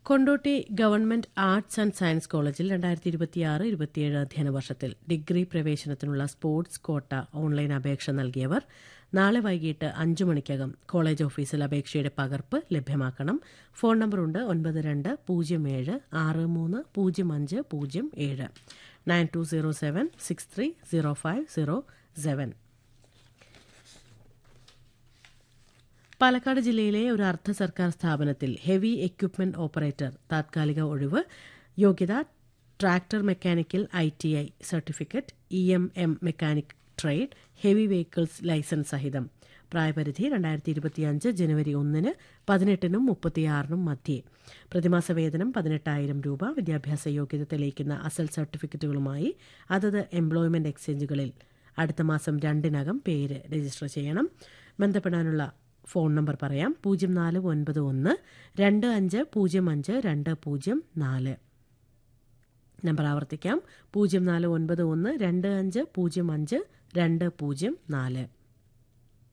Kondotty government arts and science കോളേജിൽ രണ്ടായിരത്തി ഇരുപത്തിയാറ് ഇരുപത്തിയേഴ് അധ്യയന വർഷത്തിൽ ഡിഗ്രി പ്രവേശനത്തിനുള്ള സ്പോർട്സ് കോട്ട ഓൺലൈൻ അപേക്ഷ നൽകിയവർ നാളെ വൈകിട്ട് അഞ്ചു മണിക്കകം കോളേജ് ഓഫീസിൽ അപേക്ഷയുടെ പകർപ്പ് ലഭ്യമാക്കണം ഫോൺ നമ്പറുണ്ട് ഒൻപത് രണ്ട് പൂജ്യം ഏഴ് ആറ് മൂന്ന് പൂജ്യം അഞ്ച് പൂജ്യം ഏഴ് nine two zero seven six three zero five zero seven Palakkad ജില്ലയിലെ ഒരു അർദ്ധ സർക്കാർ സ്ഥാപനത്തിൽ ഹെവി എക്യുപ്മെന്റ് ഓപ്പറേറ്റർ താത്കാലിക ഒഴിവ് യോഗ്യത tractor mechanical I T I certificate E M M mechanic trade heavy vehicles licence സഹിതം പ്രായപരിധി രണ്ടായിരത്തി ഇരുപത്തിയഞ്ച് ജനുവരി ഒന്നിന് പതിനെട്ടിനും മുപ്പത്തിയാറിനും മധ്യേ പ്രതിമാസ വേതനം പതിനെട്ടായിരം രൂപ വിദ്യാഭ്യാസ യോഗ്യത തെളിയിക്കുന്ന അസൽ സർട്ടിഫിക്കറ്റുകളുമായി അതത് എംപ്ലോയ്മെന്റ് എക്സ്ചേഞ്ചുകളിൽ അടുത്ത മാസം രണ്ടിനകം പേര് രജിസ്റ്റർ ചെയ്യണം ബന്ധപ്പെടാനുള്ള ഫോൺ നമ്പർ പറയാം പൂജ്യം നാല് ഒൻപത് ഒന്ന് രണ്ട് അഞ്ച് പൂജ്യം അഞ്ച് രണ്ട് പൂജ്യം നാല് നമ്പർ ആവർത്തിക്കാം പൂജ്യം നാല് ഒൻപത് ഒന്ന് രണ്ട് അഞ്ച് പൂജ്യം അഞ്ച് രണ്ട് പൂജ്യം നാല്